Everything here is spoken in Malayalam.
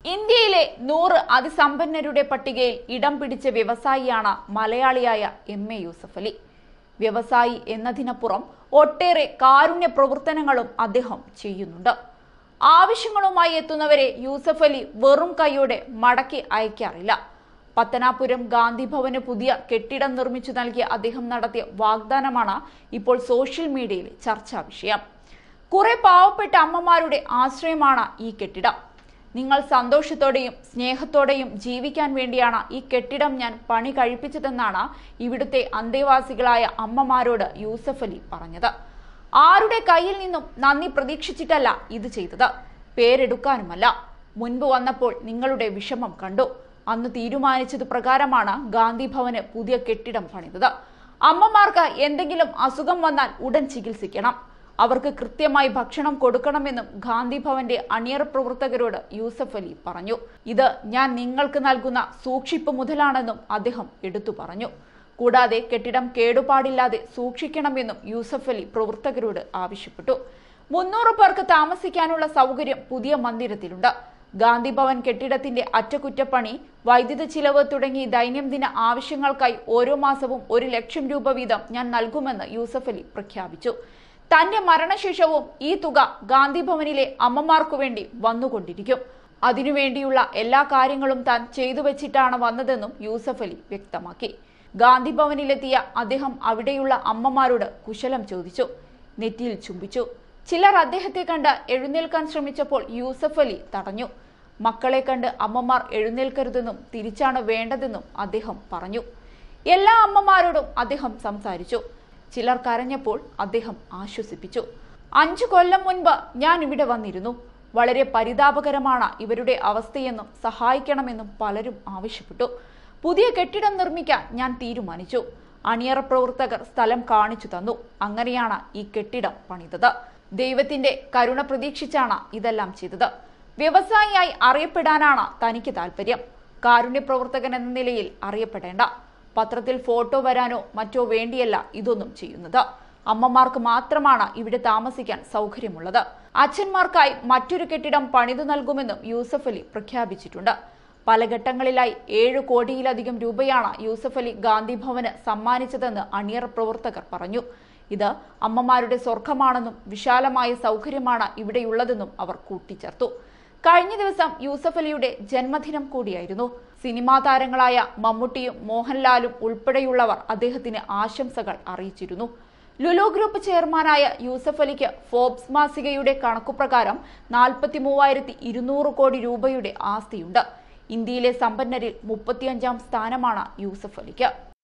ഇന്ത്യയിലെ നൂറ് അതിസമ്പന്നരുടെ പട്ടികയിൽ ഇടം പിടിച്ച വ്യവസായിയാണ് മലയാളിയായ എം എ യൂസഫ് അലി വ്യവസായി എന്നതിനപ്പുറം ഒട്ടേറെ കാരുണ്യ പ്രവർത്തനങ്ങളും അദ്ദേഹം ചെയ്യുന്നുണ്ട് ആവശ്യങ്ങളുമായി എത്തുന്നവരെ യൂസഫ് അലി വെറും കൈയോടെ മടക്കി അയക്കാറില്ല പത്തനാപുരം ഗാന്ധി ഭവന് പുതിയ കെട്ടിടം നിർമ്മിച്ചു നൽകിയ അദ്ദേഹം നടത്തിയ വാഗ്ദാനമാണ് ഇപ്പോൾ സോഷ്യൽ മീഡിയയിൽ ചർച്ചാ വിഷയം കുറെ പാവപ്പെട്ട അമ്മമാരുടെ ആശ്രയമാണ് ഈ കെട്ടിടം നിങ്ങൾ സന്തോഷത്തോടെയും സ്നേഹത്തോടെയും ജീവിക്കാൻ വേണ്ടിയാണ് ഈ കെട്ടിടം ഞാൻ പണി കഴിപ്പിച്ചതെന്നാണ് ഇവിടുത്തെ അന്തേവാസികളായ അമ്മമാരോട് യൂസഫ് അലി പറഞ്ഞത് ആരുടെ കയ്യിൽ നിന്നും നന്ദി പ്രതീക്ഷിച്ചിട്ടല്ല ഇത് ചെയ്തത് പേരെടുക്കാനുമല്ല മുൻപ് വന്നപ്പോൾ നിങ്ങളുടെ വിഷമം കണ്ടു അന്ന് തീരുമാനിച്ചത് പ്രകാരമാണ് ഗാന്ധി ഭവന് പുതിയ കെട്ടിടം പണിതത് അമ്മമാർക്ക് എന്തെങ്കിലും അസുഖം വന്നാൽ ഉടൻ ചികിത്സിക്കണം അവർക്ക് കൃത്യമായി ഭക്ഷണം കൊടുക്കണമെന്നും ഗാന്ധി ഭവന്റെ അണിയറ പ്രവർത്തകരോട് യൂസഫ് അലി പറഞ്ഞു ഇത് ഞാൻ നിങ്ങൾക്ക് നൽകുന്ന സൂക്ഷിപ്പ് മുതലാണെന്നും അദ്ദേഹം എടുത്തു പറഞ്ഞു കൂടാതെ കെട്ടിടം കേടുപാടില്ലാതെ സൂക്ഷിക്കണമെന്നും യൂസഫ് അലി പ്രവർത്തകരോട് ആവശ്യപ്പെട്ടു മുന്നൂറ് പേർക്ക് താമസിക്കാനുള്ള സൗകര്യം പുതിയ മന്ദിരത്തിലുണ്ട് ഗാന്ധി ഭവൻ കെട്ടിടത്തിന്റെ അറ്റകുറ്റപ്പണി വൈദ്യുത ചിലവ് തുടങ്ങി ദൈനംദിന ആവശ്യങ്ങൾക്കായി ഓരോ മാസവും ഒരു ലക്ഷം രൂപ വീതം ഞാൻ നൽകുമെന്ന് യൂസഫ് അലി പ്രഖ്യാപിച്ചു തന്റെ മരണശേഷവും ഈ തുക ഗാന്ധി ഭവനിലെ അമ്മമാർക്കു വേണ്ടി വന്നുകൊണ്ടിരിക്കും അതിനുവേണ്ടിയുള്ള എല്ലാ കാര്യങ്ങളും താൻ ചെയ്തു വെച്ചിട്ടാണ് വന്നതെന്നും യൂസഫ് അലി വ്യക്തമാക്കി ഗാന്ധി ഭവനിലെത്തിയ അദ്ദേഹം അവിടെയുള്ള അമ്മമാരോട് കുശലം ചോദിച്ചു നെറ്റിയിൽ ചുംബിച്ചു ചിലർ അദ്ദേഹത്തെ കണ്ട് എഴുന്നേൽക്കാൻ ശ്രമിച്ചപ്പോൾ യൂസഫ് അലി തടഞ്ഞു മക്കളെ കണ്ട് അമ്മമാർ എഴുന്നേൽക്കരുതെന്നും തിരിച്ചാണ് വേണ്ടതെന്നും അദ്ദേഹം പറഞ്ഞു എല്ലാ അമ്മമാരോടും അദ്ദേഹം സംസാരിച്ചു ചിലർ കരഞ്ഞപ്പോൾ അദ്ദേഹം ആശ്വസിപ്പിച്ചു അഞ്ചു കൊല്ലം മുൻപ് ഞാൻ ഇവിടെ വന്നിരുന്നു വളരെ പരിതാപകരമാണ് ഇവരുടെ അവസ്ഥയെന്നും സഹായിക്കണമെന്നും പലരും ആവശ്യപ്പെട്ടു പുതിയ കെട്ടിടം നിർമ്മിക്കാൻ ഞാൻ തീരുമാനിച്ചു അണിയറ പ്രവർത്തകർ സ്ഥലം കാണിച്ചു തന്നു അങ്ങനെയാണ് ഈ കെട്ടിടം പണിതത് ദൈവത്തിന്റെ കരുണ പ്രതീക്ഷിച്ചാണ് ഇതെല്ലാം ചെയ്തത് വ്യവസായിയായി അറിയപ്പെടാനാണ് തനിക്ക് താല്പര്യം കാരുണ്യ പ്രവർത്തകൻ എന്ന നിലയിൽ അറിയപ്പെടേണ്ട പത്രത്തിൽ ഫോട്ടോ വരാനോ മറ്റോ വേണ്ടിയല്ല ഇതൊന്നും ചെയ്യുന്നത് അമ്മമാർക്ക് മാത്രമാണ് ഇവിടെ താമസിക്കാൻ സൗകര്യമുള്ളത് അച്ഛന്മാർക്കായി മറ്റൊരു കെട്ടിടം പണിതു നൽകുമെന്നും യൂസഫ് അലി പ്രഖ്യാപിച്ചിട്ടുണ്ട് പല ഘട്ടങ്ങളിലായി ഏഴ് കോടിയിലധികം രൂപയാണ് യൂസഫ് അലി ഗാന്ധി ഭവന് സമ്മാനിച്ചതെന്ന് അണിയറ പ്രവർത്തകർ പറഞ്ഞു ഇത് അമ്മമാരുടെ സ്വർഗമാണെന്നും വിശാലമായ സൗകര്യമാണ് ഇവിടെയുള്ളതെന്നും അവർ കൂട്ടിച്ചേർത്തു കഴിഞ്ഞ ദിവസം യൂസഫ് അലിയുടെ ജന്മദിനം കൂടിയായിരുന്നു സിനിമാ താരങ്ങളായ മമ്മൂട്ടിയും മോഹൻലാലും ഉൾപ്പെടെയുള്ളവർ അദ്ദേഹത്തിന് ആശംസകൾ അറിയിച്ചിരുന്നു ലുലു ഗ്രൂപ്പ് ചെയർമാനായ യൂസഫ് അലിക്ക് ഫോബ്സ് മാസികയുടെ കണക്കുപ്രകാരം നാൽപ്പത്തി മൂവായിരത്തി ഇരുന്നൂറ് കോടി രൂപയുടെ ആസ്തിയുണ്ട് ഇന്ത്യയിലെ സമ്പന്നരിൽ മുപ്പത്തിയഞ്ചാം സ്ഥാനമാണ് യൂസഫ് അലിക്ക്